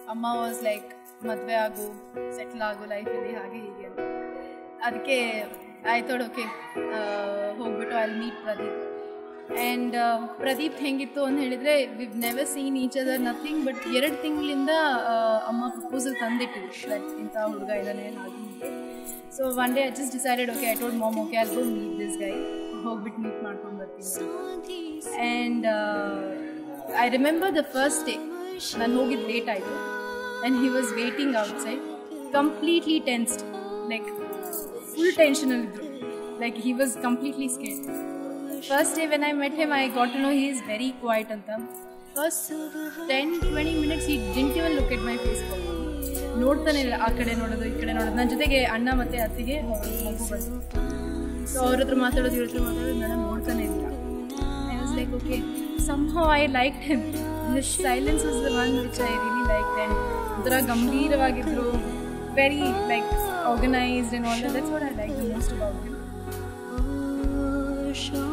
ಅಮ್ಮ was like ಮದುವೆ ಆಗು ಸೆಟ್ಲ್ ಆಗು ಲೈಫಲ್ಲಿ ಹಾಗೆ ಹೀಗೆ ಅಂತ ಅದಕ್ಕೆ ಐ ಥಾಟ್ ಓಕೆ ಹೋಗ್ಬಿಟ್ಟು I meet Pradeep and Pradeep ಹೆಂಗಿತ್ತು ಅಂತ ಹೇಳಿದರೆ we never seen each other nothing but ಎರಡು ತಿಂಗಳಿಂದ ಅಮ್ಮ ಪ್ರಪೋಸಲ್ ತಂದಿಟ್ಟಿದ್ರು ಲೈಕ್ ಇಂಥ ಹುಡುಗ ಇದ್ದಾನೆ ಹಾಗೆ ಹೀಗೆ so one day I just decided okay I told mom okay I go meet this guy ಹೋಗ್ಬಿಟ್ಟು ಮೀಟ್ ಮಾಡ್ಕೊಂಡು ಬರ್ತೀನಿ and I remember the first day ನಾನು ಹೋಗಿದ್ದು ಲೇಟ್ ಆಯಿತು and he was waiting outside completely tensed like full ಟೆನ್ಷನಲ್ಲಿದ್ದರು like he was completely scared first day when I met him I got to know he is very quiet ಅಂತ first ten twenty minutes he didn't even look at my face ನೋಡ್ತಾನೆ ಇಲ್ಲ ಆ ಕಡೆ ನೋಡೋದು ಈ ಕಡೆ ನೋಡೋದು ನನ್ನ ಜೊತೆಗೆ ಅಣ್ಣ ಮತ್ತು ಅತ್ತಿಗೆ ಮಗು ಬಂತು ಸೊ ಅವ್ರ ಹತ್ರ ಮಾತಾಡೋದು ಇವ್ರ ಹತ್ರ ಮಾತಾಡೋದು ನಾನು ನೋಡ್ತಾನೆ ಇಲ್ಲ I was like okay somehow I like him this silence is the one which I really like then ಒಂಥರ ಗಂಭೀರವಾಗಿದ್ರು very like organised and all that's what I like the most about him